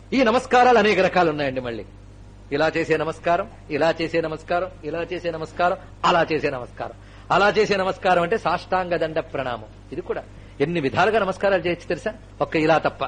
ఈ నమస్కారాలు అనేక రకాలు ఉన్నాయండి మళ్ళీ ఇలా చేసే నమస్కారం ఇలా చేసే నమస్కారం ఇలా చేసే నమస్కారం అలా చేసే నమస్కారం అలా చేసే నమస్కారం అంటే సాష్టాంగ దండ ప్రణామం ఇది కూడా ఎన్ని విధాలుగా నమస్కారాలు చేయొచ్చు తెలుసా ఒక్క ఇలా తప్ప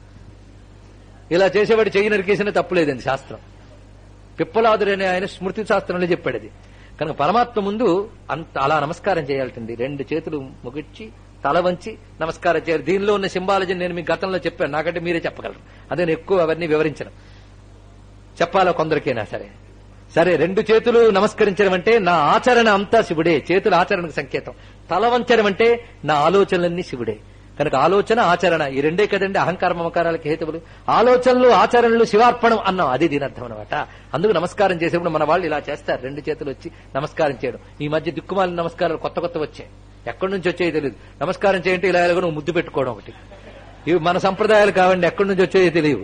ఇలా చేసేవాడు చెయ్యి నరికేసిన తప్పు లేదండి శాస్త్రం పిప్పలాదుడు అనే ఆయన స్మృతి శాస్త్రంలో చెప్పాడు అది కనుక పరమాత్మ ముందు అంత అలా నమస్కారం చేయాల్సింది రెండు చేతులు ముగిచ్చి తల వంచి నమస్కారం చేయాలి దీనిలో ఉన్న సింబాలజీ నేను మీకు గతంలో చెప్పాను నాకంటే మీరే చెప్పగలరు అదే నేను ఎక్కువ అవన్నీ వివరించను చెప్పాలా కొందరికైనా సరే సరే రెండు చేతులు నమస్కరించడం అంటే నా ఆచరణ అంతా శివుడే చేతుల ఆచరణకు సంకేతం తల వంచడం అంటే నా ఆలోచనలన్నీ శివుడే కనుక ఆలోచన ఆచరణ ఈ రెండే కదండి అహంకార మమకారాలకు హేతువులు ఆలోచనలు ఆచరణలు శివార్పణం అన్నాం అది దీని అర్థం అనమాట అందుకు నమస్కారం చేసేప్పుడు మన వాళ్ళు ఇలా చేస్తారు రెండు చేతులు వచ్చి నమస్కారం చేయడం ఈ మధ్య దిక్కుమాలిన నమస్కారాలు కొత్త కొత్త వచ్చాయి ఎక్కడి నుంచి వచ్చాయో తెలియదు నమస్కారం చేయంటే ఇలా ఎలాగో నువ్వు ముద్దు పెట్టుకోవడం ఒకటి ఇవి మన సంప్రదాయాలు కావండి ఎక్కడి నుంచి వచ్చాయో తెలియవు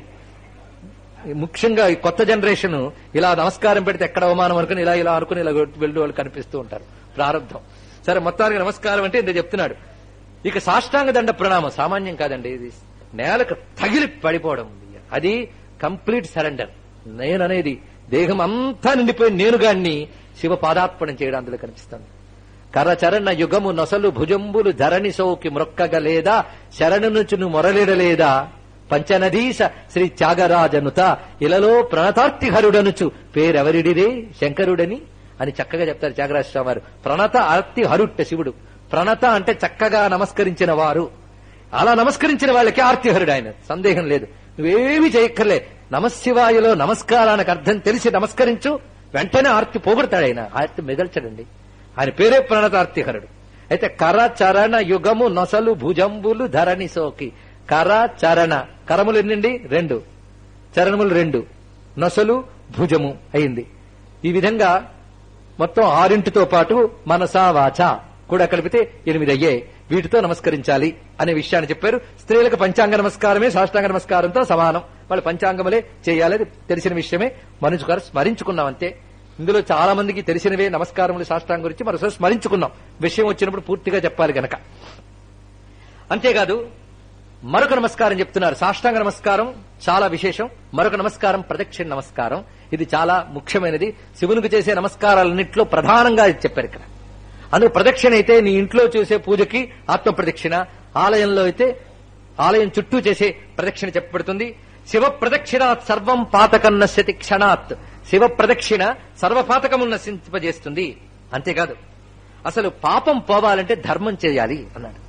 ముఖ్యంగా ఈ కొత్త జనరేషన్ ఇలా నమస్కారం పెడితే ఎక్కడ అవమానం అనుకుని ఇలా ఇలా అనుకుని ఇలా వెళ్ళి వాళ్ళు కనిపిస్తూ ఉంటారు ప్రారంభం సరే మొత్తానికి నమస్కారం అంటే ఇంత చెప్తున్నాడు ఇక సాష్టాంగ దండ ప్రణామం సామాన్యం కాదండి ఇది నేలకు తగిలి పడిపోవడం అది కంప్లీట్ సరెండర్ నేననేది దేహం అంతా నిండిపోయి నేనుగాన్ని శివ పాదార్పణం చేయడం అందులో కనిపిస్తుంది కరచరణ యుగము నొసలు భుజంబులు ధరణి సోకి మ్రొక్కగలేదా శరణు నుంచి మొరలిడలేదా పంచనదీశ శ్రీ త్యాగరాజనుత ఇలలో ప్రణతార్తి హరుడనుచు పేరెవరిడిరే శంకరుడని అని చక్కగా చెప్తారు త్యాగరాజ స్వామి వారు ప్రణత ఆర్తి హరుట్ట శివుడు ప్రణత అంటే చక్కగా నమస్కరించిన వారు అలా నమస్కరించిన వాళ్ళకి ఆర్తిహరుడు ఆయన సందేహం లేదు నువ్వేమీ చేయక్కర్లే నమశివాయులో నమస్కారానికి అర్థం తెలిసి నమస్కరించు వెంటనే ఆర్తి పోగొడతాడు ఆయన ఆర్తి మిగల్చడండి ఆయన పేరే ప్రణతార్తిహరుడు అయితే కర చరణ యుగము నొసలు భుజంబులు ధరణి సోకి కర చరణ కరములు ఎన్నండి రెండు చరణములు రెండు నొసలు భుజము అయింది ఈ విధంగా మొత్తం ఆరింటితో పాటు మనసా వాచ కూడా కలిపితే ఎనిమిది అయ్యాయి వీటితో నమస్కరించాలి అనే విషయాన్ని చెప్పారు స్త్రీలకు పంచాంగ నమస్కారమే సాష్టాంగ నమస్కారంతో సమానం వాళ్ళు పంచాంగములే చేయాలి అది తెలిసిన విషయమే మనుషుగారు స్మరించుకున్నాం అంతే ఇందులో చాలా మందికి తెలిసినవే నమస్కారములు సాష్టాంగం గురించి మరోసారి స్మరించుకున్నాం విషయం వచ్చినప్పుడు పూర్తిగా చెప్పాలి గనక అంతేకాదు మరొక నమస్కారం చెప్తున్నారు సాష్టాంగ నమస్కారం చాలా విశేషం మరొక నమస్కారం ప్రదక్షిణ నమస్కారం ఇది చాలా ముఖ్యమైనది శివునికి చేసే నమస్కారాలన్నింటిలో ప్రధానంగా ఇది చెప్పారు ఇక్కడ అందుకు ప్రదక్షిణ అయితే నీ ఇంట్లో చేసే పూజకి ఆత్మ ప్రదక్షిణ ఆలయంలో అయితే ఆలయం చుట్టూ చేసే ప్రదక్షిణ చెప్పబడుతుంది శివ ప్రదక్షిణాత్ సర్వం పాతకం నశ్యతి క్షణాత్ శివ ప్రదక్షిణ సర్వపాతకము నశింపజేస్తుంది అంతేకాదు అసలు పాపం పోవాలంటే ధర్మం చేయాలి అన్నాడు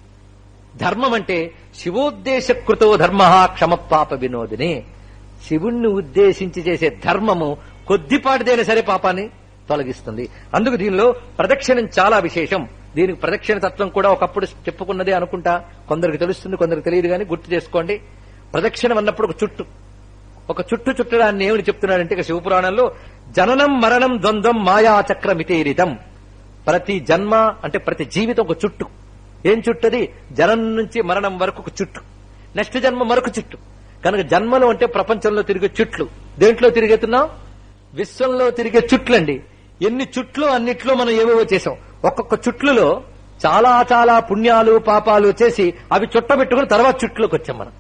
ధర్మం అంటే శివోద్దేశకృతో ధర్మ క్షమ పాప వినోదిని శివుణ్ణి ఉద్దేశించి చేసే ధర్మము కొద్దిపాటిదైనా సరే పాపాన్ని తొలగిస్తుంది అందుకు దీనిలో ప్రదక్షిణం చాలా విశేషం దీనికి ప్రదక్షిణ తత్వం కూడా ఒకప్పుడు చెప్పుకున్నదే అనుకుంటా కొందరికి తెలుస్తుంది కొందరికి తెలియదు కానీ గుర్తు చేసుకోండి ప్రదక్షిణం అన్నప్పుడు ఒక చుట్టు ఒక చుట్టు చుట్టడాన్ని ఏమిటి చెప్తున్నాడంటే ఇక శివపురాణంలో జననం మరణం ద్వంద్వం మాయా చక్రమితేరితం ప్రతి జన్మ అంటే ప్రతి జీవితం ఒక చుట్టు ఏం చుట్టది జనం నుంచి మరణం వరకు ఒక చుట్టు నెక్స్ట్ జన్మ మరొక చుట్టు కనుక జన్మలు అంటే ప్రపంచంలో తిరిగే చుట్లు దేంట్లో తిరిగేతున్నాం విశ్వంలో తిరిగే చుట్లండి ఎన్ని చుట్లు అన్నిట్లో మనం ఏవేవో చేసాం ఒక్కొక్క చుట్లులో చాలా చాలా పుణ్యాలు పాపాలు చేసి అవి చుట్టబెట్టుకుని తర్వాత చుట్లోకి వచ్చాం మనం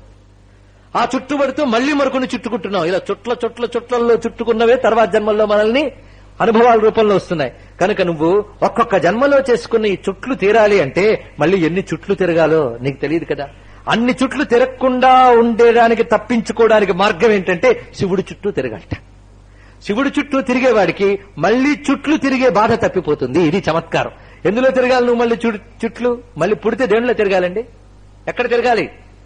ఆ చుట్టు పడుతూ మళ్లీ మరొకని చుట్టుకుంటున్నాం ఇలా చుట్ల చుట్ల చుట్లలో చుట్టుకున్నవే తర్వాత జన్మల్లో మనల్ని అనుభవాల రూపంలో వస్తున్నాయి కనుక నువ్వు ఒక్కొక్క జన్మలో చేసుకున్న ఈ చుట్లు తీరాలి అంటే మళ్ళీ ఎన్ని చుట్లు తిరగాలో నీకు తెలియదు కదా అన్ని చుట్లు తిరగకుండా ఉండేదానికి తప్పించుకోవడానికి మార్గం ఏంటంటే శివుడి చుట్టూ తిరగట శివుడి చుట్టూ తిరిగేవాడికి మళ్ళీ చుట్లు తిరిగే బాధ తప్పిపోతుంది ఇది చమత్కారం ఎందులో తిరగాలి నువ్వు మళ్ళీ చుడు- చుట్లు మళ్ళీ పుడితే దేనిలో తిరగాలండి ఎక్కడ తిరగాలి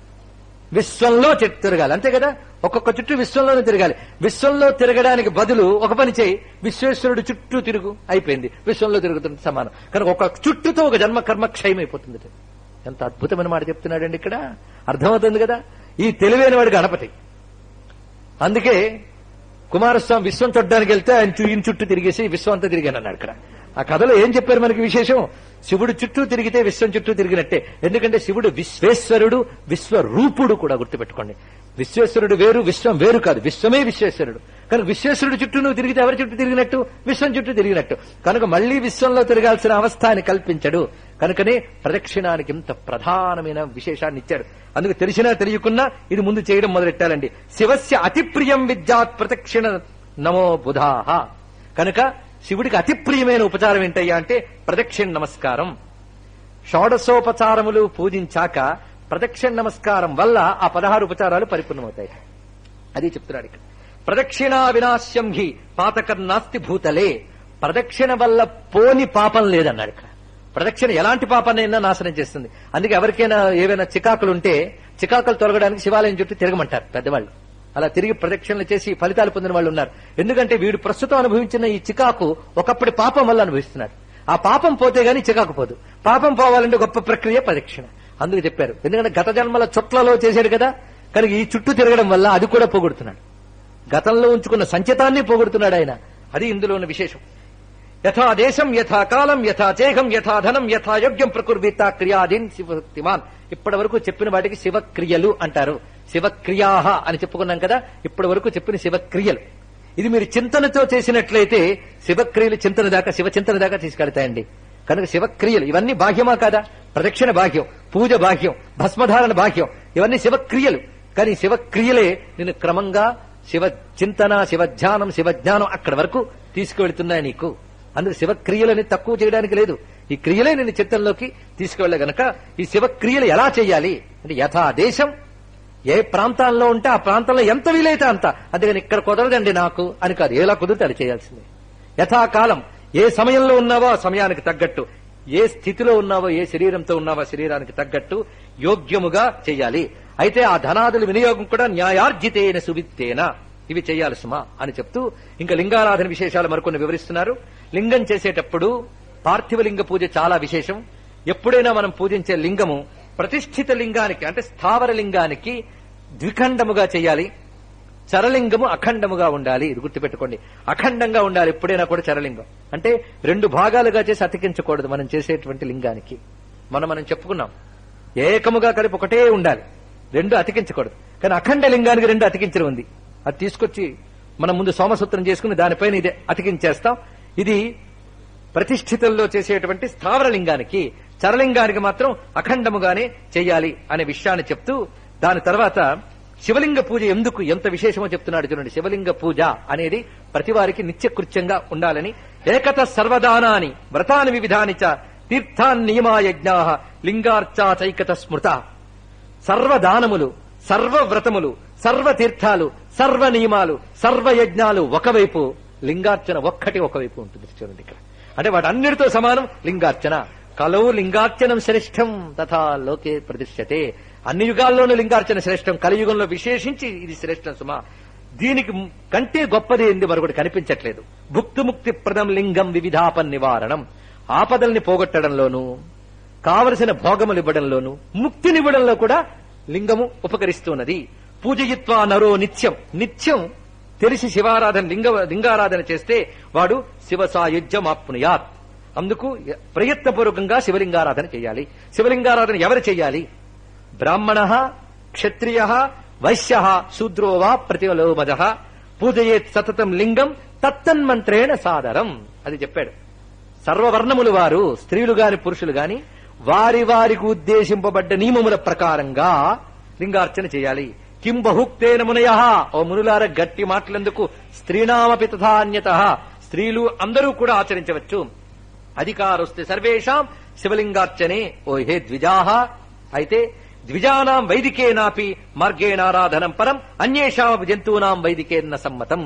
విశ్వంలో చెట్టు తిరగాలి అంతే కదా ఒక్కొక్క చుట్టూ విశ్వంలోనే తిరగాలి విశ్వంలో తిరగడానికి బదులు ఒక పని చేయి విశ్వేశ్వరుడు చుట్టూ తిరుగు అయిపోయింది విశ్వంలో తిరుగుతున్న సమానం కనుక ఒక చుట్టూతో ఒక జన్మ కర్మ క్షయమైపోతుంది ఎంత అద్భుతమైన మాట చెప్తున్నాడండి ఇక్కడ అర్థమవుతుంది కదా ఈ తెలివైన వాడు గణపతి అందుకే కుమారస్వామి విశ్వం చూడడానికి వెళ్తే ఆయన చు- ఈయన చుట్టూ తిరిగేసి విశ్వం అంతా తిరిగాను అన్నాడు ఇక్కడ ఆ కథలో ఏం చెప్పారు మనకి విశేషం శివుడు చుట్టూ తిరిగితే విశ్వం చుట్టూ తిరిగినట్టే ఎందుకంటే శివుడు విశ్వేశ్వరుడు విశ్వరూపుడు కూడా గుర్తుపెట్టుకోండి విశ్వేశ్వరుడు వేరు విశ్వం వేరు కాదు విశ్వమే విశ్వేశ్వరుడు కనుక విశ్వేశ్వరుడి చుట్టూ నువ్వు తిరిగితే ఎవరి చుట్టూ తిరిగినట్టు విశ్వం చుట్టూ తిరిగినట్టు కనుక మళ్లీ విశ్వంలో తిరగాల్సిన అవస్థ ఆయన కల్పించడు కనుకనే ప్రదక్షిణానికి ఇంత ప్రధానమైన విశేషాన్ని ఇచ్చాడు అందుకు తెలిసినా తెలియకున్నా ఇది ముందు చేయడం మొదలెట్టాలండి శివస్య అతి ప్రియం విద్యాత్ ప్రదక్షిణ నమో బుధాహ కనుక శివుడికి అతి ప్రియమైన ఉపచారం ఏంటయ్యా అంటే ప్రదక్షిణ నమస్కారం షోడశోపచారములు పూజించాక ప్రదక్షిణ నమస్కారం వల్ల ఆ పదహారు ఉపచారాలు పరిపూర్ణమవుతాయి అది చెప్తున్నాడు ఇక్కడ ప్రదక్షిణ వినాశ్యం హి పాతకర్నాస్తి భూతలే ప్రదక్షిణ వల్ల పోని పాపం లేదన్నాడు ఇక్కడ ప్రదక్షిణ ఎలాంటి పాపాన్నైనా నాశనం చేస్తుంది అందుకే ఎవరికైనా ఏవైనా చికాకులు ఉంటే చికాకులు తొలగడానికి శివాలయం చుట్టూ తిరగమంటారు పెద్దవాళ్ళు అలా తిరిగి ప్రదక్షిణలు చేసి ఫలితాలు పొందిన వాళ్ళు ఉన్నారు ఎందుకంటే వీడు ప్రస్తుతం అనుభవించిన ఈ చికాకు ఒకప్పటి పాపం వల్ల అనుభవిస్తున్నాడు ఆ పాపం పోతే గాని చికాకు పోదు పాపం పోవాలంటే గొప్ప ప్రక్రియ ప్రదక్షిణ అందుకు చెప్పారు ఎందుకంటే గత జన్మల చుట్లలో చేశాడు కదా కనుక ఈ చుట్టూ తిరగడం వల్ల అది కూడా పోగొడుతున్నాడు గతంలో ఉంచుకున్న సంచితాన్ని పోగొడుతున్నాడు ఆయన అది ఇందులో ఉన్న విశేషం యథా దేశం యథా కాలం యథా చేహం యథా ధనం యథా యోగ్యం ప్రకృర్వీత క్రియాదీన్ శివశక్తిమాన్ ఇప్పటి వరకు చెప్పిన వాటికి శివక్రియలు అంటారు శివక్రియాహ అని చెప్పుకున్నాం కదా ఇప్పటి వరకు చెప్పిన శివక్రియలు ఇది మీరు చింతనతో చేసినట్లయితే శివక్రియలు చింతన దాకా శివ చింతన దాకా తీసుకెళ్తాయండి కనుక శివక్రియలు ఇవన్నీ బాహ్యమా కాదా ప్రదక్షిణ బాహ్యం పూజ బాహ్యం భస్మధారణ బాహ్యం ఇవన్నీ శివక్రియలు కానీ శివక్రియలే నిన్ను క్రమంగా శివ చింతన శివ ధ్యానం శివ జ్ఞానం అక్కడి వరకు తీసుకువెళ్తున్నాయి నీకు అందుకు శివక్రియలని తక్కువ చేయడానికి లేదు ఈ క్రియలే నిన్ను చిత్తంలోకి తీసుకువెళ్ళ గనక ఈ శివక్రియలు ఎలా చేయాలి అంటే యథా దేశం ఏ ప్రాంతాల్లో ఉంటే ఆ ప్రాంతంలో ఎంత వీలైతే అంత అందుకని ఇక్కడ కుదరదండి నాకు అని కాదు ఎలా కుదిరితే అది చేయాల్సిందే యథాకాలం ఏ సమయంలో ఉన్నావో ఆ సమయానికి తగ్గట్టు ఏ స్థితిలో ఉన్నావో ఏ శరీరంతో ఉన్నావో ఆ శరీరానికి తగ్గట్టు యోగ్యముగా చేయాలి అయితే ఆ ధనాదుల వినియోగం కూడా న్యాయార్జితేన సువిత్తేన ఇవి చేయాలి సుమా అని చెప్తూ ఇంకా లింగారాధన విశేషాలు మరికొన్ని వివరిస్తున్నారు లింగం చేసేటప్పుడు పార్థివ లింగ పూజ చాలా విశేషం ఎప్పుడైనా మనం పూజించే లింగము ప్రతిష్ఠిత లింగానికి అంటే స్థావర లింగానికి ద్విఖండముగా చేయాలి చరలింగము అఖండముగా ఉండాలి ఇది గుర్తుపెట్టుకోండి అఖండంగా ఉండాలి ఎప్పుడైనా కూడా చరలింగం అంటే రెండు భాగాలుగా చేసి అతికించకూడదు మనం చేసేటువంటి లింగానికి మనం మనం చెప్పుకున్నాం ఏకముగా కలిపి ఒకటే ఉండాలి రెండు అతికించకూడదు కానీ అఖండ లింగానికి రెండు అతికించడం ఉంది అది తీసుకొచ్చి మనం ముందు సోమసూత్రం చేసుకుని దానిపైన ఇది అతికించేస్తాం ఇది ప్రతిష్ఠితుల్లో చేసేటువంటి స్థావర లింగానికి చరలింగానికి మాత్రం అఖండముగానే చెయ్యాలి అనే విషయాన్ని చెప్తూ దాని తర్వాత శివలింగ పూజ ఎందుకు ఎంత విశేషమో చెప్తున్నాడు చూడండి శివలింగ పూజ అనేది ప్రతివారికి నిత్యకృత్యంగా ఉండాలని ఏకత సర్వదానాని వ్రతాని వివిధాని చ తీర్థాన్ నియమాయజ్ఞా లింగార్చా చైకత స్మృత సర్వదానములు సర్వ వ్రతములు సర్వ తీర్థాలు సర్వ నియమాలు సర్వ యజ్ఞాలు ఒకవైపు లింగార్చన ఒక్కటి ఒకవైపు ఉంటుంది చూడండి ఇక్కడ అంటే వాటన్నిటితో సమానం లింగార్చన కలవు లింగార్చనం శ్రేష్టం తథా లోకే ప్రతిష్టతే అన్ని యుగాల్లోనూ లింగార్చన శ్రేష్టం కలియుగంలో విశేషించి ఇది శ్రేష్టం సుమా దీనికి కంటే గొప్పది ఏంది మరొకటి కనిపించట్లేదు భుక్తి ముక్తి ప్రదం లింగం వివిధాపన్ నివారణం ఆపదల్ని పోగొట్టడంలోనూ కావలసిన భోగములు ఇవ్వడంలోనూ ముక్తినివ్వడంలో కూడా లింగము ఉపకరిస్తున్నది పూజయిత్వా నరో నిత్యం నిత్యం తెలిసి శివారాధన లింగ లింగారాధన చేస్తే వాడు శివ సాయుధ్యం ఆప్నుయాత్ అందుకు ప్రయత్నపూర్వకంగా శివలింగారాధన చేయాలి శివలింగారాధన ఎవరు చేయాలి బ్రాహ్మణ క్షత్రియ వైశ్య శూద్రో వా ప్రతిలోమజ పూజయేత్ సతతం లింగం తత్తన్మంత్రేణ సాదరం అది చెప్పాడు సర్వవర్ణములు వారు స్త్రీలు గాని పురుషులు గాని వారి వారికి ఉద్దేశింపబడ్డ నియమముల ప్రకారంగా లింగార్చన చేయాలి కిం బహుక్తేన మునయ ఓ మునులార గట్టి మాటలందుకు స్త్రీనామపి తథాన్యత స్త్రీలు అందరూ కూడా ఆచరించవచ్చు అధికారొస్తే సర్వేషాం శివలింగార్చనే ఓ హే ద్విజాహ అయితే ద్విజానాం వైదికేనాపి మార్గేణారాధనం పరం అన్యేషాం జంతువునాం వైదికేన్న సమ్మతం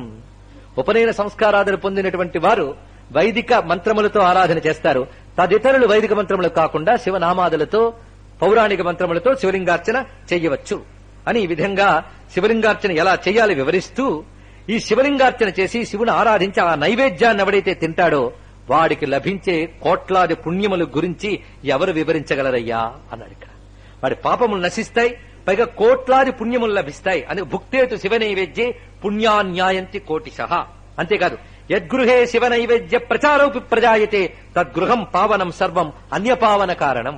ఉపనయన సంస్కారాధన పొందినటువంటి వారు వైదిక మంత్రములతో ఆరాధన చేస్తారు తదితరులు వైదిక మంత్రములు కాకుండా శివనామాదులతో పౌరాణిక మంత్రములతో శివలింగార్చన చెయ్యవచ్చు అని ఈ విధంగా శివలింగార్చన ఎలా చేయాలి వివరిస్తూ ఈ శివలింగార్చన చేసి శివుని ఆరాధించి ఆ నైవేద్యాన్ని ఎవడైతే తింటాడో వాడికి లభించే కోట్లాది పుణ్యముల గురించి ఎవరు వివరించగలరయ్యా అన్నాడు ఇక్కడ వాడి పాపములు నశిస్తాయి పైగా కోట్లాది పుణ్యములు లభిస్తాయి అని భుక్తేతు శివ నైవేద్యే పుణ్యాన్యాయంతి కోటిశ అంతేకాదు యద్గృహే శివ నైవేద్య ప్రచారోపి ప్రజాయతే తద్గృహం పావనం సర్వం అన్యపావన కారణం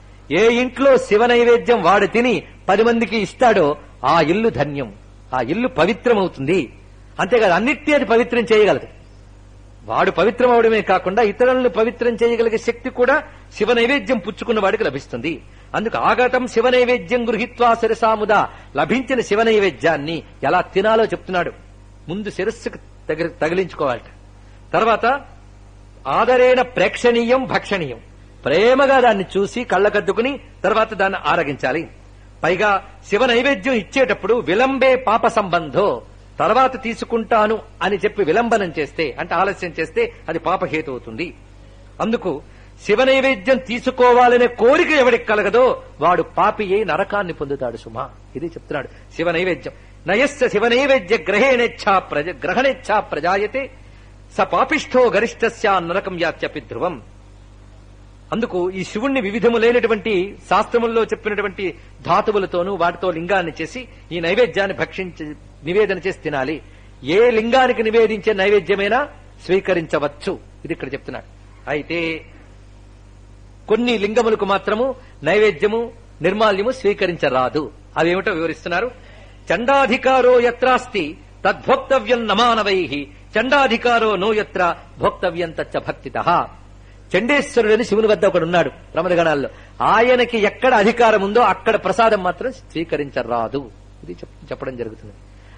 ఏ ఇంట్లో శివ నైవేద్యం వాడు తిని పది మందికి ఇస్తాడో ఆ ఇల్లు ధన్యం ఆ ఇల్లు పవిత్రమవుతుంది అంతేకాదు అన్నిటినీ అది పవిత్రం చేయగలదు వాడు పవిత్రం అవడమే కాకుండా ఇతరులను పవిత్రం చేయగలిగే శక్తి కూడా శివ నైవేద్యం పుచ్చుకున్న వాడికి లభిస్తుంది అందుకు ఆగతం శివ నైవేద్యం గృహిత్వా శిరసాముదా లభించిన శివ నైవేద్యాన్ని ఎలా తినాలో చెప్తున్నాడు ముందు శిరస్సుకు తగిలి తగిలించుకోవాలట తర్వాత ఆదరేణ ప్రేక్షణీయం భక్షణీయం ప్రేమగా దాన్ని చూసి కళ్ళకద్దుకుని తర్వాత దాన్ని ఆరగించాలి పైగా శివ నైవేద్యం ఇచ్చేటప్పుడు విలంబే పాప సంబంధో తర్వాత తీసుకుంటాను అని చెప్పి విలంబనం చేస్తే అంటే ఆలస్యం చేస్తే అది పాపహేతు అవుతుంది అందుకు శివ నైవేద్యం తీసుకోవాలనే కోరిక ఎవడికి కలగదో వాడు పాపి అయి నరకాన్ని పొందుతాడు సుమా ఇది చెప్తున్నాడు శివ నైవేద్యం నయస్య శివ నైవేద్య గ్రహేణేచ్ఛా ప్రజ గ్రహణేచ్ఛా ప్రజాయతే స పాపిష్ఠో గరిష్టస్యా నరకం యాత్యపి ధ్రువం అందుకు ఈ శివుణ్ణి వివిధములైనటువంటి శాస్త్రముల్లో చెప్పినటువంటి ధాతువులతోనూ వాటితో లింగాన్ని చేసి ఈ నైవేద్యాన్ని భక్షించి నివేదన చేసి తినాలి ఏ లింగానికి నివేదించే నైవేద్యమైనా స్వీకరించవచ్చు ఇది ఇక్కడ చెప్తున్నాడు అయితే కొన్ని లింగములకు మాత్రము నైవేద్యము నిర్మాల్యము స్వీకరించరాదు అవేమిటో వివరిస్తున్నారు చండాధికారో యత్రాస్తి తద్భోక్తవ్యం నమానవై చండాధికారో నో యత్ర భోక్తవ్యం తచ్చ భక్తిత చండేశ్వరుడని శివుని వద్ద ఒకడు ఉన్నాడు రమణగణాల్లో ఆయనకి ఎక్కడ అధికారం ఉందో అక్కడ ప్రసాదం మాత్రం స్వీకరించరాదు ఇది చెప్- చెప్పడం జరుగుతుంది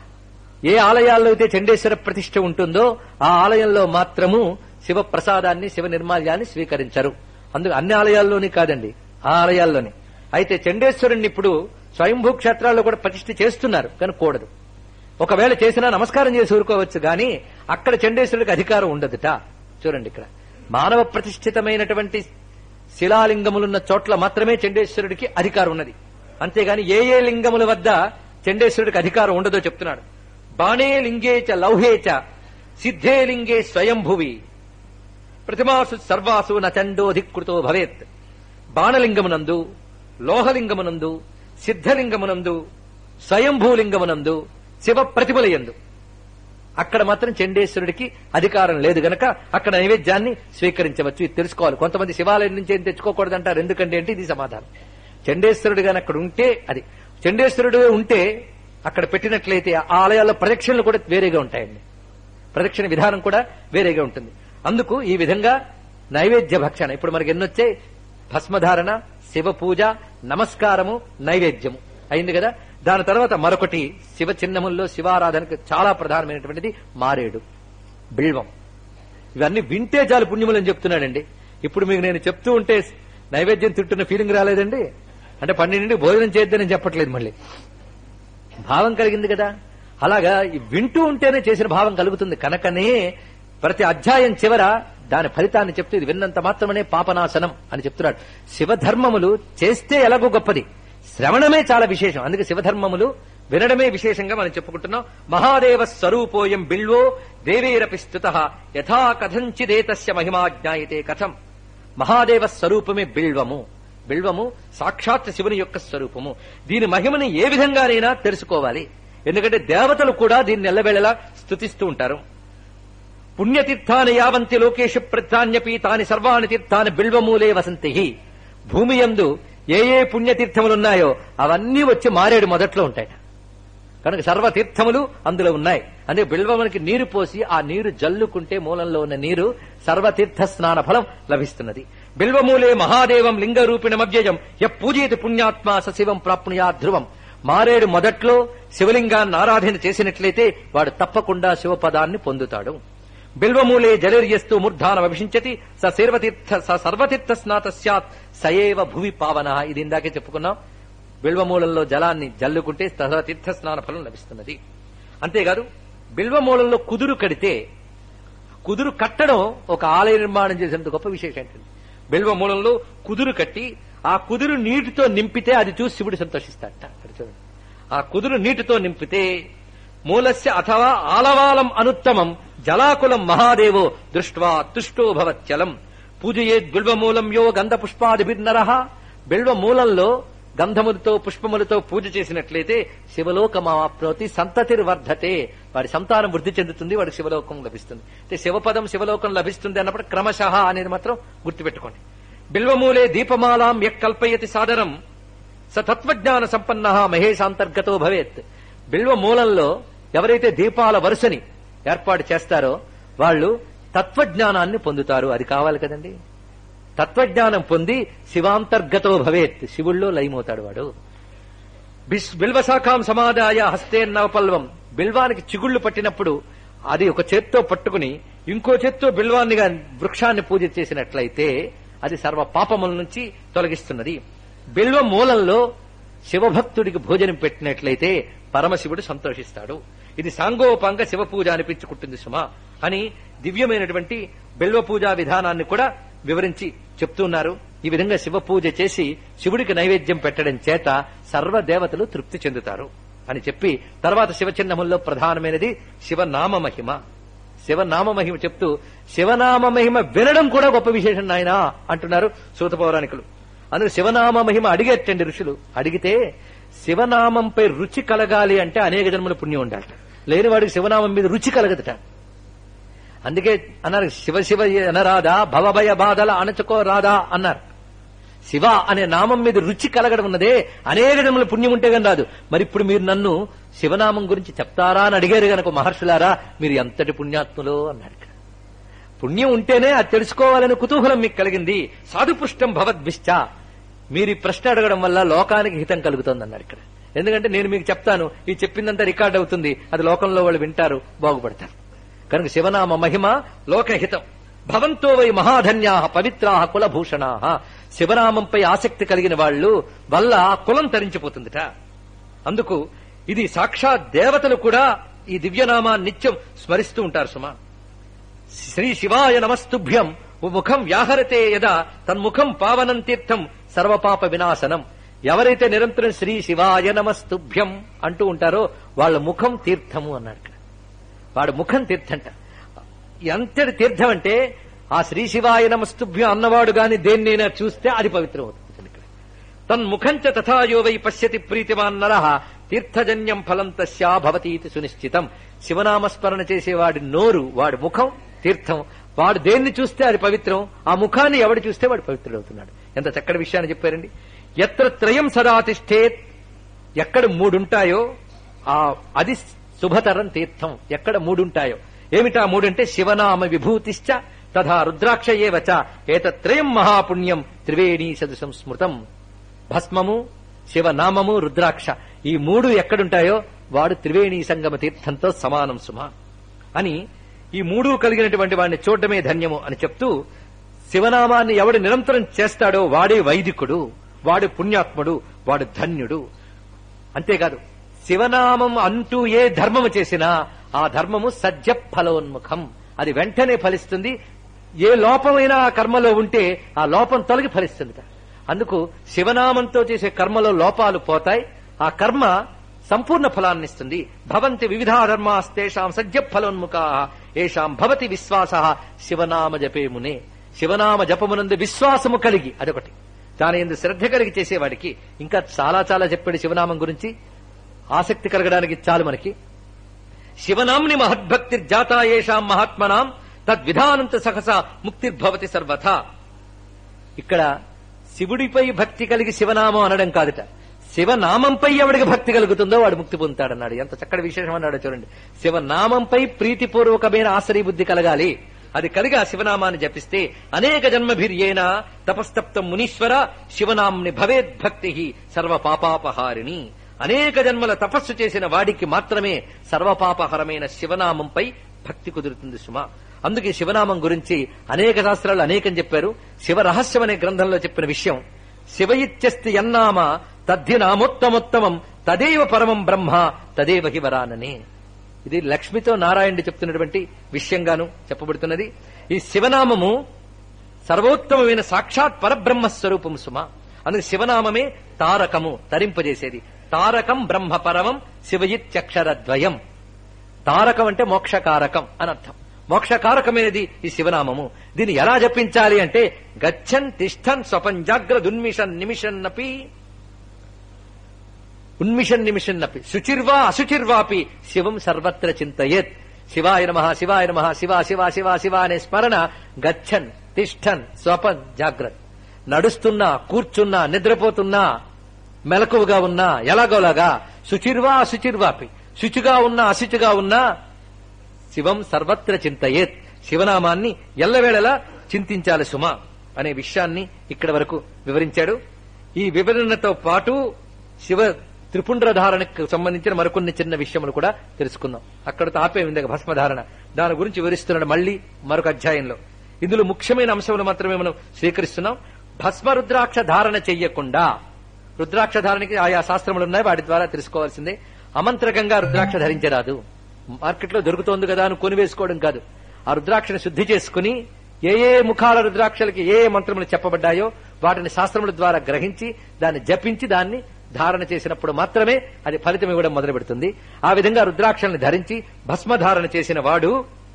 ఏ ఆలయాల్లో అయితే చండేశ్వర ప్రతిష్ఠ ఉంటుందో ఆ ఆలయంలో మాత్రము శివ ప్రసాదాన్ని శివ నిర్మాల్యాన్ని స్వీకరించరు అందుకు అన్ని ఆలయాల్లోని కాదండి ఆ ఆలయాల్లోనే అయితే చండేశ్వరుణ్ణి ఇప్పుడు స్వయంభూ క్షేత్రాల్లో కూడా ప్రతిష్ఠ చేస్తున్నారు కానీ కూడదు ఒకవేళ చేసినా నమస్కారం చేసి ఊరుకోవచ్చు గాని అక్కడ చండేశ్వరుడికి అధికారం ఉండదుట చూడండి ఇక్కడ మానవ ప్రతిష్ఠితమైనటువంటి శిలాలింగములున్న చోట్ల మాత్రమే చండేశ్వరుడికి అధికారం ఉన్నది అంతేగాని ఏ ఏ లింగముల వద్ద చండేశ్వరుడికి అధికారం ఉండదో చెప్తున్నాడు బాణే లింగే చ లౌహే చ సిద్ధే లింగే స్వయంభువి ప్రతిమాసు సర్వాసు నచండోధికృతో భవేత్ బాణలింగమునందు లోహలింగమునందు సిద్ధలింగమునందు స్వయంభూలింగమునందు శివ ప్రతిమలయందు అక్కడ మాత్రం చండేశ్వరుడికి అధికారం లేదు గనక అక్కడ నైవేద్యాన్ని స్వీకరించవచ్చు ఇది తెలుసుకోవాలి కొంతమంది శివాలయం నుంచి ఏం తెచ్చుకోకూడదంటారు ఎందుకంటే అంటే ఇది సమాధానం చండేశ్వరుడు గాని అక్కడ ఉంటే అది చండేశ్వరుడు ఉంటే అక్కడ పెట్టినట్లయితే ఆ ఆలయాల్లో ప్రదక్షిణలు కూడా వేరేగా ఉంటాయండి ప్రదక్షిణ విధానం కూడా వేరేగా ఉంటుంది అందుకు ఈ విధంగా నైవేద్య భక్షణ ఇప్పుడు మనకి ఎన్నొచ్చాయి భస్మధారణ శివ పూజ నమస్కారము నైవేద్యము అయింది కదా దాని తర్వాత మరొకటి శివ చిహ్నముల్లో శివారాధనకు చాలా ప్రధానమైనటువంటిది మారేడు బిల్వం ఇవన్నీ వింటే చాలు పుణ్యములని చెప్తున్నాడండి ఇప్పుడు మీకు నేను చెప్తూ ఉంటే నైవేద్యం తింటున్న ఫీలింగ్ రాలేదండి అంటే పన్నెండింటికి భోజనం చేద్దని చెప్పట్లేదు మళ్ళీ భావం కలిగింది కదా అలాగా ఈ వింటూ ఉంటేనే చేసిన భావం కలుగుతుంది కనుకనే ప్రతి అధ్యాయం చివర దాని ఫలితాన్ని చెప్తూ ఇది విన్నంత మాత్రమే పాపనాశనం అని చెప్తున్నాడు శివధర్మములు చేస్తే ఎలాగో గొప్పది శ్రవణమే చాలా విశేషం అందుకే శివధర్మములు వినడమే విశేషంగా మనం చెప్పుకుంటున్నాం మహాదేవ స్వరూపోయం బిల్వో దేవేరపి స్థుత యథా కథంచిదేతస్య మహిమా జ్ఞాయతే కథం మహాదేవ స్వరూపమే బిల్వము బిల్వము సాక్షాత్ శివుని యొక్క స్వరూపము దీని మహిమని ఏ విధంగానైనా తెలుసుకోవాలి ఎందుకంటే దేవతలు కూడా దీన్ని ఎల్లవేళలా స్తుతిస్తూ ఉంటారు పుణ్యతీర్థాని యావంతి లోకేషు ప్రధాన్యపి తాని సర్వాణి తీర్థాని బిల్వమూలే వసంతి భూమి యందు ఏ ఏ పుణ్యతీర్థములున్నాయో అవన్నీ వచ్చి మారేడు మొదట్లో ఉంటాయి కనుక సర్వతీర్థములు అందులో ఉన్నాయి అందుకే బిల్వమునికి నీరు పోసి ఆ నీరు జల్లుకుంటే మూలంలో ఉన్న నీరు సర్వతీర్థ స్నాన ఫలం లభిస్తున్నది బిల్వమూలే మహాదేవం లింగరూపిణమవ్యయం య పూజేతి పుణ్యాత్మ సశివం ప్రాప్నుయా ధ్రువం మారేడు మొదట్లో శివలింగాన్ని ఆరాధన చేసినట్లయితే వాడు తప్పకుండా శివపదాన్ని పొందుతాడు బిల్వమూలే జలిర్యస్తు మూర్ధానం అభిషించతి స సర్వతీర్థ స సర్వతీర్థ స్నాత స్యాత్ సయేవ భువి పావన ఇది ఇందాకే చెప్పుకున్నాం బిల్వమూలంలో జలాన్ని జల్లుకుంటే సర్వతీర్థ స్నాన ఫలం లభిస్తున్నది అంతేకాదు బిల్వమూలంలో కుదురు కడితే కుదురు కట్టడం ఒక ఆలయ నిర్మాణం చేసినంత గొప్ప విశేషం ఏంటంటే బిల్వమూలంలో కుదురు కట్టి ఆ కుదురు నీటితో నింపితే అది చూసి శివుడు సంతోషిస్తాడట అక్కడ చూడండి ఆ కుదురు నీటితో నింపితే మూలస్య అథవా ఆలవాలం అనుత్తమం జలాకులం మహాదేవో దృష్ట్వా తుష్టో భవచ్చలం పూజయేద్ బిల్వమూలం యో గంధ పుష్పాదిభిర్నర బిల్వమూలంలో గంధములతో పుష్పములతో పూజ చేసినట్లయితే శివలోకమాప్నోతి సంతతిర్వర్ధతే వాడి సంతానం వృద్ధి చెందుతుంది వాడికి శివలోకం లభిస్తుంది అంటే శివపదం శివలోకం లభిస్తుంది అన్నప్పుడు క్రమశః అనేది మాత్రం గుర్తుపెట్టుకోండి బిల్వమూలే దీపమాలాం యక్ కల్పయతి సాదరం స తత్వజ్ఞాన సంపన్న మహేశాంతర్గతో భవేత్ బిల్వ మూలంలో ఎవరైతే దీపాల వరుసని ఏర్పాటు చేస్తారో వాళ్ళు తత్వజ్ఞానాన్ని పొందుతారు అది కావాలి కదండి తత్వజ్ఞానం పొంది శివాంతర్గతో భవేత్ శివుల్లో లయమవుతాడు వాడు బిస్- బిల్వశాఖాం సమాదాయ హస్తేన్నవపల్వం బిల్వానికి చిగుళ్లు పట్టినప్పుడు అది ఒక చేత్తో పట్టుకుని ఇంకో చేత్తో బిల్వాన్నిగా వృక్షాన్ని పూజ చేసినట్లయితే అది సర్వ పాపముల నుంచి తొలగిస్తున్నది బిల్వ మూలంలో శివభక్తుడికి భోజనం పెట్టినట్లయితే పరమశివుడు సంతోషిస్తాడు ఇది సాంగోపాంగ శివ పూజ అనిపించుకుంటుంది సుమా అని దివ్యమైనటువంటి బిల్వ పూజా విధానాన్ని కూడా వివరించి చెప్తున్నారు ఈ విధంగా శివ పూజ చేసి శివుడికి నైవేద్యం పెట్టడం చేత సర్వ దేవతలు తృప్తి చెందుతారు అని చెప్పి తర్వాత శివచిహ్నముల్లో ప్రధానమైనది శివనామ మహిమ శివనామ మహిమ చెప్తూ శివనామ మహిమ వినడం కూడా గొప్ప విశేషం నాయనా అంటున్నారు సూత పౌరాణికులు అందుకు శివనామ మహిమ అడిగేటండి ఋషులు అడిగితే శివనామంపై రుచి కలగాలి అంటే అనేక జన్మల పుణ్యం ఉండాలి లేని వాడికి శివనామం మీద రుచి కలగదట అందుకే అన్నారు శివ శివ అనరాదా భవభయ బాధల అణచుకో రాదా అన్నారు శివ అనే నామం మీద రుచి కలగడం ఉన్నదే అనేక జన్మల పుణ్యం ఉంటే కానీ రాదు మరి ఇప్పుడు మీరు నన్ను శివనామం గురించి చెప్తారా అని అడిగారు గనక మహర్షులారా మీరు ఎంతటి పుణ్యాత్ములో అన్నాడు ఇక్కడ. పుణ్యం ఉంటేనే అది తెలుసుకోవాలని కుతూహలం మీకు కలిగింది సాధుపుష్టం భవద్భిశ్చ మీరు ఈ ప్రశ్న అడగడం వల్ల లోకానికి హితం కలుగుతుంది అన్నారు ఇక్కడ ఎందుకంటే నేను మీకు చెప్తాను ఈ చెప్పిందంతా రికార్డ్ అవుతుంది అది లోకంలో వాళ్ళు వింటారు బాగుపడతారు కనుక శివనామ మహిమ లోకహితం భవంతో వై మహాధన్యా పవిత్రా కులభూషణా శివనామంపై ఆసక్తి కలిగిన వాళ్ళు వల్ల ఆ కులం తరించిపోతుందిట అందుకు ఇది సాక్షాత్ దేవతలు కూడా ఈ దివ్యనామాన్ని నిత్యం స్మరిస్తూ ఉంటారు సుమా శ్రీ శివాయ నమస్తుభ్యం ముఖం వ్యాహరతే యదా తన్ముఖం పావనం తీర్థం సర్వపాప వినాశనం ఎవరైతే నిరంతరం శ్రీ శివాయ నమస్తుభ్యం అంటూ ఉంటారో వాళ్ళ ముఖం తీర్థము అన్నాడు ఇక్కడ వాడు ముఖం తీర్థంట ఎంతటి తీర్థం అంటే ఆ శ్రీ శివాయ నమస్తుభ్యం అన్నవాడు గాని దేన్నైనా చూస్తే అది పవిత్రం అవుతుంది ఇక్కడ తన్ముఖంచ తథాయో వై పశ్యతి ప్రీతిమాన్ నర తీర్థజన్యం ఫలం తస్యా భవతీతి సునిశ్చితం శివనామస్మరణ చేసేవాడి నోరు వాడి ముఖం తీర్థం వాడు దేన్ని చూస్తే అది పవిత్రం ఆ ముఖాన్ని ఎవడు చూస్తే వాడు పవిత్రుడవుతున్నాడు ఎంత చక్కటి విషయాన్ని చెప్పారండి ఎత్ర త్రయం సదా తిష్టేత్ ఎక్కడ మూడుంటాయో ఆ అది శుభతరం తీర్థం ఎక్కడ మూడుంటాయో ఏమిటా మూడంటే శివనామ విభూతిశ్చ తథా రుద్రాక్ష ఏవచ ఏతత్రయం మహాపుణ్యం త్రివేణీ సదృశం స్మృతం భస్మము శివనామము రుద్రాక్ష ఈ మూడు ఎక్కడుంటాయో వాడు త్రివేణీ సంగమ తీర్థంతో సమానం సుమ అని ఈ మూడు కలిగినటువంటి వాడిని చూడడమే ధన్యము అని చెప్తూ శివనామాన్ని ఎవడు నిరంతరం చేస్తాడో వాడే వైదికుడు వాడు పుణ్యాత్ముడు వాడు ధన్యుడు అంతేకాదు శివనామం అంటూ ఏ ధర్మము చేసినా ఆ ధర్మము సజ్జ ఫలోన్ముఖం అది వెంటనే ఫలిస్తుంది ఏ లోపమైనా ఆ కర్మలో ఉంటే ఆ లోపం తొలగి ఫలిస్తుంది అందుకు శివనామంతో చేసే కర్మలో లోపాలు పోతాయి ఆ కర్మ సంపూర్ణ ఫలాన్ని ఇస్తుంది భవంతి వివిధా ధర్మాస్తేషాం సజ్జ ఫలోన్ముఖా ఏషాం భవతి విశ్వాస శివనామ జపేమునే శివనామ జపమునందు విశ్వాసము కలిగి అదొకటి దాని ఎందు శ్రద్ధ కలిగి చేసేవాడికి ఇంకా చాలా చాలా చెప్పాడు శివనామం గురించి ఆసక్తి కలగడానికి చాలు మనకి శివనాంని మహద్భక్తి జాతా ఏషాం మహాత్మనాం తద్విధానంత సహస ముక్తిర్భవతి సర్వథా ఇక్కడ శివుడిపై భక్తి కలిగి శివనామం అనడం కాదుట శివనామంపై ఎవడికి భక్తి కలుగుతుందో వాడు ముక్తి పొందుతాడన్నాడు ఎంత చక్కటి విశేషం అన్నాడు చూడండి శివనామంపై ప్రీతిపూర్వకమైన ఆశ్రయ బుద్ధి కలగాలి అది కలిగి ఆ శివనామాన్ని జపిస్తే అనేక జన్మభిర్యేన తపస్తప్తం మునీశ్వర శివనాంని భవేద్భక్తి సర్వ పాపాపహారిణి అనేక జన్మల తపస్సు చేసిన వాడికి మాత్రమే సర్వపాపహరమైన శివనామంపై భక్తి కుదురుతుంది సుమా అందుకే శివనామం గురించి అనేక శాస్త్రాలు అనేకం చెప్పారు శివ రహస్యం అనే గ్రంథంలో చెప్పిన విషయం శివ ఇత్యస్తి యన్నామ తద్ధి నామోత్తమోత్తమం తదేవ పరమం బ్రహ్మ తదేవ హి వరాననే ఇది లక్ష్మితో నారాయణుడు చెప్తున్నటువంటి విషయంగాను చెప్పబడుతున్నది ఈ శివనామము సర్వోత్తమమైన సాక్షాత్ పరబ్రహ్మ స్వరూపం సుమ అందుకు శివనామమే తారకము తరింపజేసేది తారకం బ్రహ్మ పరమం శివయిత్యక్షరద్వయం తారకం అంటే మోక్షకారకం అని అర్థం మోక్షకారకమైనది ఈ శివనామము దీన్ని ఎలా జపించాలి అంటే గచ్చన్ తిష్టన్ స్వపన్ జాగ్రత్త ఉన్మిషన్ నిమిషన్నపి ఉన్మిషన్ నిమిషన్నపి శుచిర్వా అశుచిర్వాపి శివం సర్వత్ర చింతయేత్ శివాయ నమ శివాయ నమ శివ శివ శివ శివ అనే స్మరణ గచ్చన్ తిష్టన్ స్వపన్ జాగ్రత్త నడుస్తున్నా కూర్చున్నా నిద్రపోతున్నా మెలకువగా ఉన్నా ఎలాగోలాగా శుచిర్వా అశుచిర్వాపి శుచిగా ఉన్నా అశుచిగా ఉన్నా శివం సర్వత్ర చింతయేత్ శివనామాన్ని ఎల్లవేళలా చింతించాలి సుమ అనే విషయాన్ని ఇక్కడ వరకు వివరించాడు ఈ వివరణతో పాటు శివ త్రిపుండ్ర ధారణకు సంబంధించిన మరికొన్ని చిన్న విషయములు కూడా తెలుసుకుందాం అక్కడతో ఆపే ఇందాక భస్మధారణ దాని గురించి వివరిస్తున్నాడు మళ్ళీ మరొక అధ్యాయంలో ఇందులో ముఖ్యమైన అంశములు మాత్రమే మనం స్వీకరిస్తున్నాం భస్మ రుద్రాక్ష ధారణ చెయ్యకుండా రుద్రాక్ష ధారణకి ఆయా శాస్త్రములు ఉన్నాయి వాటి ద్వారా తెలుసుకోవాల్సిందే అమంత్రకంగా రుద్రాక్ష ధరించరాదు మార్కెట్లో దొరుకుతోంది కదా అని కొనివేసుకోవడం కాదు ఆ రుద్రాక్షను శుద్ధి చేసుకుని ఏ ఏ ముఖాల రుద్రాక్షలకి ఏ ఏ మంత్రములు చెప్పబడ్డాయో వాటిని శాస్త్రముల ద్వారా గ్రహించి దాన్ని జపించి దాన్ని ధారణ చేసినప్పుడు మాత్రమే అది ఫలితం ఇవ్వడం మొదలు పెడుతుంది ఆ విధంగా రుద్రాక్షల్ని ధరించి భస్మధారణ చేసిన వాడు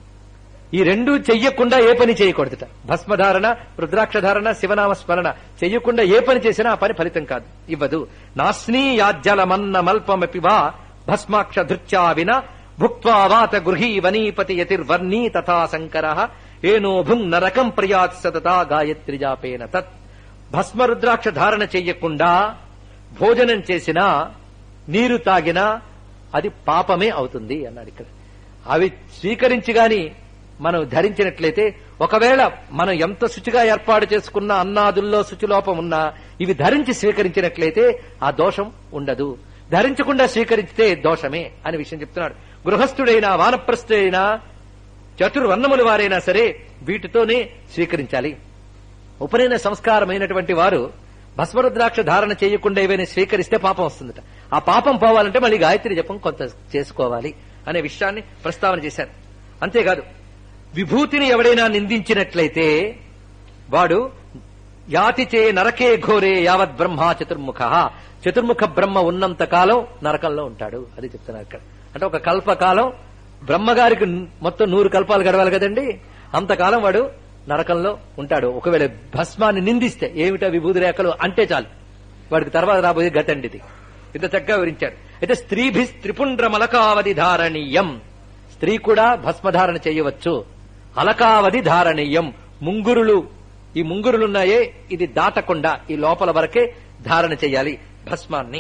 ఈ రెండు చెయ్యకుండా ఏ పని చేయకూడదుట భస్మధారణ రుద్రాక్ష ధారణ శివనామ స్మరణ చెయ్యకుండా ఏ పని చేసినా ఆ పని ఫలితం కాదు ఇవ్వదు నాస్నీ యాజ్జలమన్న మల్పమపి వా భస్మాక్ష ధృత్యా విన భుక్వా వాత గృహీ వనీపతి యతిర్వర్ణీ తథా శంకర ఏనో భుంగ్ నరకం ప్రియాత్ సతతా గాయత్రి జాపేన తత్ భస్మ రుద్రాక్ష ధారణ చెయ్యకుండా భోజనం చేసినా నీరు తాగినా అది పాపమే అవుతుంది అన్నాడు ఇక్కడ అవి స్వీకరించి గాని మనం ధరించినట్లయితే ఒకవేళ మనం ఎంత శుచిగా ఏర్పాటు చేసుకున్న అన్నాదుల్లో శుచిలోపం ఉన్నా ఇవి ధరించి స్వీకరించినట్లయితే ఆ దోషం ఉండదు ధరించకుండా స్వీకరిస్తే దోషమే అని విషయం చెప్తున్నాడు గృహస్థుడైనా వానప్రస్థుడైనా చతుర్వర్ణముల వారైనా సరే వీటితోనే స్వీకరించాలి ఉపనయన సంస్కారమైనటువంటి వారు భస్మరుద్రాక్ష ధారణ చేయకుండా ఏవైనా స్వీకరిస్తే పాపం వస్తుందట ఆ పాపం పోవాలంటే మళ్ళీ గాయత్రి జపం కొంత చేసుకోవాలి అనే విషయాన్ని ప్రస్తావన చేశారు అంతేకాదు విభూతిని ఎవడైనా నిందించినట్లయితే వాడు యాతి చే నరకే ఘోరే యావత్ బ్రహ్మ చతుర్ముఖ చతుర్ముఖ బ్రహ్మ ఉన్నంత కాలం నరకంలో ఉంటాడు అది చెప్తున్నారు ఇక్కడ అంటే ఒక కల్పకాలం బ్రహ్మగారికి మొత్తం నూరు కల్పాలు గడవాలి కదండి అంతకాలం వాడు నరకంలో ఉంటాడు ఒకవేళ భస్మాన్ని నిందిస్తే ఏమిటా విభూతి రేఖలు అంటే చాలు వాడికి తర్వాత రాబోయే గతండి ఇది ఇంత చక్కగా వివరించాడు అయితే స్త్రీభి త్రిపుండ్రమలకావధి ధారణీయం స్త్రీ కూడా భస్మధారణ చేయవచ్చు అలకావధి ధారణీయం ముంగురులు ఈ ముంగురులున్నాయే ఇది దాటకుండా ఈ లోపల వరకే ధారణ చేయాలి భస్మాన్ని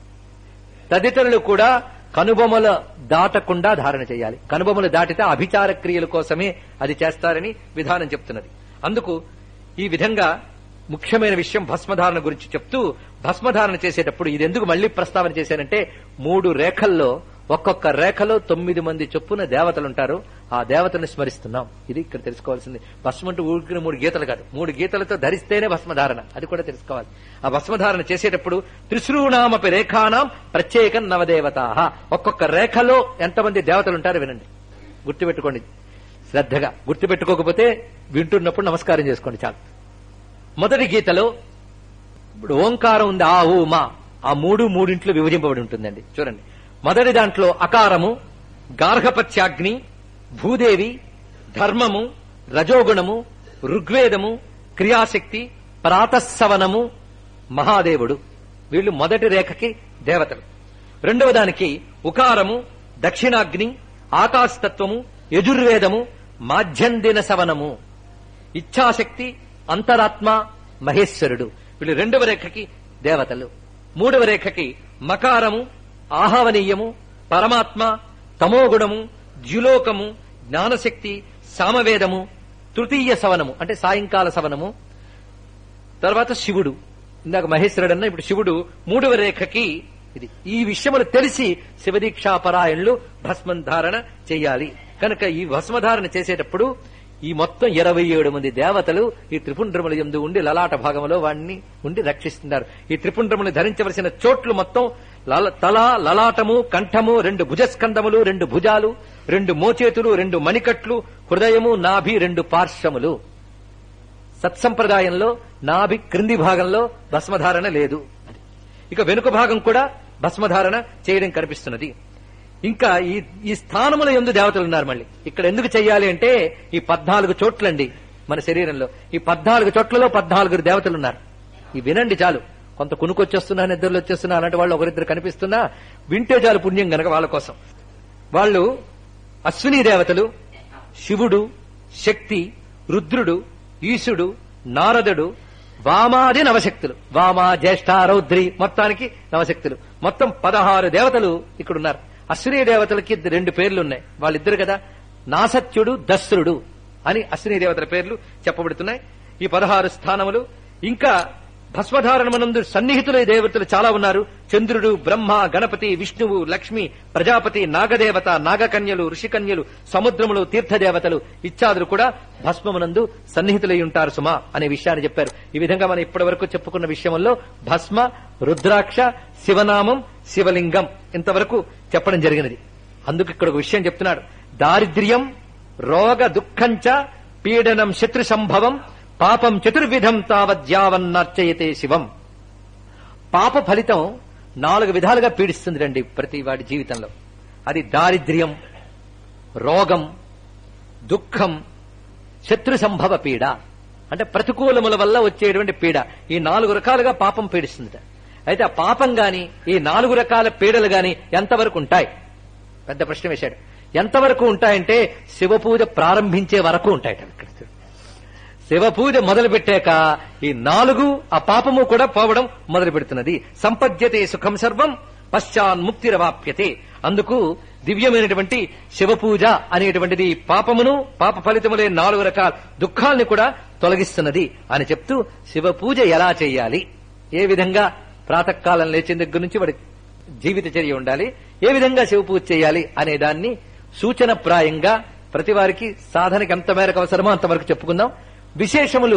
తదితరులు కూడా కనుబొమల దాటకుండా ధారణ చేయాలి కనుబొమలు దాటితే అభిచార క్రియల కోసమే అది చేస్తారని విధానం చెప్తున్నది అందుకు ఈ విధంగా ముఖ్యమైన విషయం భస్మధారణ గురించి చెప్తూ భస్మధారణ చేసేటప్పుడు ఇది ఎందుకు మళ్ళీ ప్రస్తావన చేశానంటే మూడు రేఖల్లో ఒక్కొక్క రేఖలో తొమ్మిది మంది చొప్పున దేవతలు ఉంటారు ఆ దేవతను స్మరిస్తున్నాం ఇది ఇక్కడ తెలుసుకోవాల్సింది భస్మం అంటే ఊరికిన మూడు గీతలు కాదు మూడు గీతలతో ధరిస్తేనే భస్మధారణ అది కూడా తెలుసుకోవాలి ఆ భస్మధారణ చేసేటప్పుడు త్రిశ్రూణామపి రేఖానాం ప్రత్యేకం నవదేవత ఒక్కొక్క రేఖలో ఎంతమంది దేవతలు ఉంటారు వినండి గుర్తుపెట్టుకోండి శ్రద్ధగా గుర్తుపెట్టుకోకపోతే వింటున్నప్పుడు నమస్కారం చేసుకోండి చాలు మొదటి గీతలో ఇప్పుడు ఓంకారం ఉంది ఆ ఊ మా ఆ మూడు మూడింట్లో విభజింపబడి ఉంటుందండి చూడండి మొదటి దాంట్లో అకారము గార్హపత్యాగ్ని భూదేవి ధర్మము రజోగుణము ఋగ్వేదము క్రియాశక్తి ప్రాతస్సవనము మహాదేవుడు వీళ్ళు మొదటి రేఖకి దేవతలు రెండవ దానికి ఉకారము దక్షిణాగ్ని ఆకాశతత్వము యజుర్వేదము మాధ్యందిన సవనము ఇచ్ఛాశక్తి అంతరాత్మ మహేశ్వరుడు వీళ్ళు రెండవ రేఖకి దేవతలు మూడవ రేఖకి మకారము ఆహవనీయము పరమాత్మ తమోగుణము ద్యులోకము జ్ఞానశక్తి సామవేదము తృతీయ సవనము అంటే సాయంకాల సవనము తర్వాత శివుడు ఇందాక మహేశ్వరుడు అన్న ఇప్పుడు శివుడు మూడవ రేఖకి ఇది ఈ విషయములు తెలిసి శివదీక్షాపరాయణులు భస్మం ధారణ చేయాలి కనుక ఈ భస్మధారణ చేసేటప్పుడు ఈ మొత్తం ఇరవై ఏడు మంది దేవతలు ఈ త్రిపుండ్రముల ఎందు ఉండి లలాట భాగంలో వాడిని ఉండి రక్షిస్తున్నారు ఈ త్రిపుండ్రములు ధరించవలసిన చోట్లు మొత్తం లల- తల లలాటము కంఠము రెండు భుజస్కందములు రెండు భుజాలు రెండు మోచేతులు రెండు మణికట్లు హృదయము నాభి రెండు పార్శ్వములు సత్సంప్రదాయంలో నాభి క్రింది భాగంలో భస్మధారణ లేదు అది. ఇక వెనుక భాగం కూడా భస్మధారణ చేయడం కనిపిస్తున్నది ఇంకా ఈ ఈ స్థానముల ఎందు దేవతలు ఉన్నారు మళ్ళీ ఇక్కడ ఎందుకు చెయ్యాలి అంటే ఈ పద్నాలుగు చోట్లండి మన శరీరంలో ఈ పద్నాలుగు చోట్లలో పద్నాలుగురు దేవతలు ఉన్నారు ఈ వినండి చాలు కొంత కునుకొచ్చేస్తున్నా నిద్రలు వచ్చేస్తున్నా అలాంటి వాళ్ళు ఒకరిద్దరు కనిపిస్తున్నా వింటే చాలు పుణ్యం గనక వాళ్ళ కోసం వాళ్ళు అశ్విని దేవతలు శివుడు శక్తి రుద్రుడు ఈశుడు నారదుడు వామాది నవశక్తులు వామ జ్యేష్ఠ రౌద్రి మొత్తానికి నవశక్తులు మొత్తం పదహారు దేవతలు ఇక్కడ ఉన్నారు అశ్విని దేవతలకి రెండు పేర్లు ఉన్నాయి వాళ్ళిద్దరు కదా నాసత్యుడు దస్రుడు అని అశ్విని దేవతల పేర్లు చెప్పబడుతున్నాయి ఈ పదహారు స్థానములు ఇంకా భస్మధారణమనందు సన్నిహితుల దేవతలు చాలా ఉన్నారు చంద్రుడు బ్రహ్మ గణపతి విష్ణువు లక్ష్మి ప్రజాపతి నాగదేవత నాగకన్యలు ఋషికన్యలు సముద్రములు తీర్థదేవతలు ఇత్యాదులు కూడా భస్మమునందు సన్నిహితులై ఉంటారు సుమా అనే విషయాన్ని చెప్పారు ఈ విధంగా మనం ఇప్పటి వరకు చెప్పుకున్న విషయంలో భస్మ రుద్రాక్ష శివనామం శివలింగం ఇంతవరకు చెప్పడం జరిగినది అందుకు ఇక్కడ ఒక విషయం చెప్తున్నాడు దారిద్ర్యం రోగ దుఃఖంచ పీడనం శత్రు సంభవం పాపం చతుర్విధం తావద్యావన్నర్చయతే శివం పాప ఫలితం నాలుగు విధాలుగా పీడిస్తుంది రండి ప్రతి వాడి జీవితంలో అది దారిద్ర్యం రోగం దుఃఖం శత్రు సంభవ పీడ అంటే ప్రతికూలముల వల్ల వచ్చేటువంటి పీడ ఈ నాలుగు రకాలుగా పాపం పీడిస్తుందట అయితే ఆ పాపం గాని ఈ నాలుగు రకాల పీడలు గాని ఎంతవరకు ఉంటాయి పెద్ద ప్రశ్న వేశాడు ఎంతవరకు ఉంటాయంటే శివ పూజ ప్రారంభించే వరకు ఉంటాయట ఇక్కడ శివ పూజ మొదలు పెట్టాక ఈ నాలుగు ఆ పాపము కూడా పోవడం మొదలు పెడుతున్నది సంపద్యతే సుఖం సర్వం పశ్చాన్ముక్తిరవాప్యతే అందుకు దివ్యమైనటువంటి శివ పూజ అనేటువంటిది పాపమును పాప ఫలితములే నాలుగు రకాల దుఃఖాల్ని కూడా తొలగిస్తున్నది అని చెప్తూ శివ పూజ ఎలా చేయాలి ఏ విధంగా ప్రాతకాలం లేచిన దగ్గర నుంచి వాడి జీవిత చర్య ఉండాలి ఏ విధంగా శివ పూజ చేయాలి అనే దాన్ని సూచన ప్రాయంగా ప్రతి వారికి సాధనకి ఎంత మేరకు అవసరమో అంతవరకు చెప్పుకుందాం విశేషములు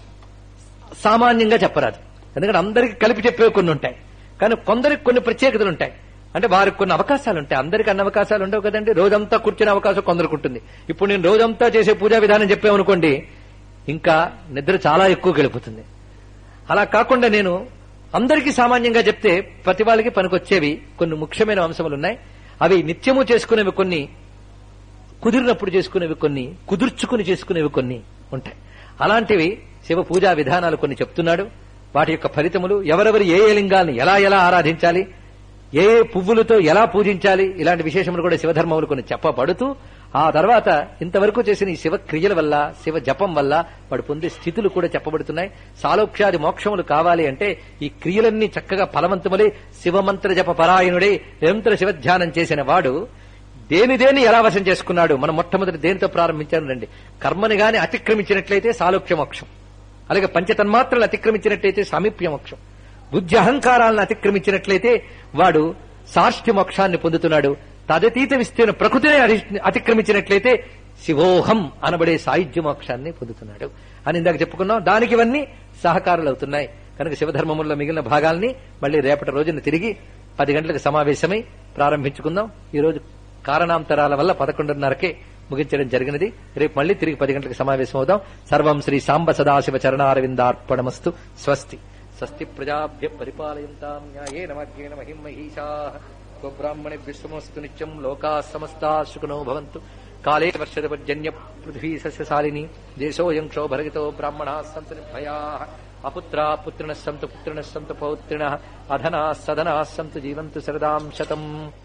సామాన్యంగా చెప్పరాదు ఎందుకంటే అందరికి కలిపి చెప్పేవి కొన్ని ఉంటాయి కానీ కొందరికి కొన్ని ప్రత్యేకతలు ఉంటాయి అంటే వారికి కొన్ని అవకాశాలు ఉంటాయి అందరికి అన్ని అవకాశాలు ఉండవు కదండి రోజంతా కూర్చునే అవకాశం కొందరికి ఉంటుంది ఇప్పుడు నేను రోజంతా చేసే పూజా విధానం చెప్పామనుకోండి ఇంకా నిద్ర చాలా ఎక్కువ గడిపోతుంది అలా కాకుండా నేను అందరికీ సామాన్యంగా చెప్తే ప్రతి వాళ్ళకి పనికొచ్చేవి కొన్ని ముఖ్యమైన అంశములు ఉన్నాయి అవి నిత్యము చేసుకునేవి కొన్ని కుదిరినప్పుడు చేసుకునేవి కొన్ని కుదుర్చుకుని చేసుకునేవి కొన్ని ఉంటాయి అలాంటివి శివ పూజా విధానాలు కొన్ని చెప్తున్నాడు వాటి యొక్క ఫలితములు ఎవరెవరు ఏ ఏ లింగాల్ని ఎలా ఎలా ఆరాధించాలి ఏ ఏ పువ్వులతో ఎలా పూజించాలి ఇలాంటి విశేషములు కూడా శివధర్మములు కొన్ని చెప్పబడుతూ ఆ తర్వాత ఇంతవరకు చేసిన ఈ శివ క్రియల వల్ల శివ జపం వల్ల వాడు పొందే స్థితులు కూడా చెప్పబడుతున్నాయి సాలోక్షాది మోక్షములు కావాలి అంటే ఈ క్రియలన్నీ చక్కగా ఫలవంతములై శివమంత్ర జప పరాయణుడై నిరంతర శివధ్యానం చేసిన వాడు దేని దేని ఎలా వశం చేసుకున్నాడు మనం మొట్టమొదటి దేనితో ప్రారంభించాను రండి కర్మని గాని అతిక్రమించినట్లయితే సాలోక్య మోక్షం అలాగే పంచతన్మాత్రలు అతిక్రమించినట్లయితే సామీప్య మోక్షం బుద్ధి అహంకారాలను అతిక్రమించినట్లయితే వాడు సాష్ట్య మోక్షాన్ని పొందుతున్నాడు తదతీత విస్తీర్ణ ప్రకృతిని అధి- అతిక్రమించినట్లయితే శివోహం అనబడే సాయుధ్య మోక్షాన్ని పొందుతున్నాడు అని ఇందాక చెప్పుకున్నాం దానికి ఇవన్నీ సహకారాలు అవుతున్నాయి కనుక శివధర్మముల్లో మిగిలిన భాగాల్ని మళ్ళీ రేపటి రోజున తిరిగి పది గంటలకు సమావేశమై ప్రారంభించుకుందాం ఈ రోజు కారణాంతరాల వల్ల పదకొండున్నరకే ముగించడం జరిగినది రేపు మళ్ళీ తిరిగి పది గంటలకు సమావేశం అవుదాం సర్వం శ్రీ సాంబ సదాశివ చరణారవిందార్పణమస్తు స్వస్తి స్వస్తి ప్రజాభ్య పరిపాలయంతాం న్యాయేన మార్గేణ మహిం మహిషా గోబ్రాహ్మణి విశ్వమస్తు నిత్యం లోకా సమస్తా సుఖనో భవంతు కాళే వర్షద పర్జన్య పృథ్వీ సస్యశాలిని దేశోయం క్షోభరగితో బ్రాహ్మణా సంతు నిర్భయా అపుత్రా పుత్రిణ సంతు పుత్రిణ సంతు పౌత్రిణ అధనా సదనా సంతు జీవంతు శరదాం శతం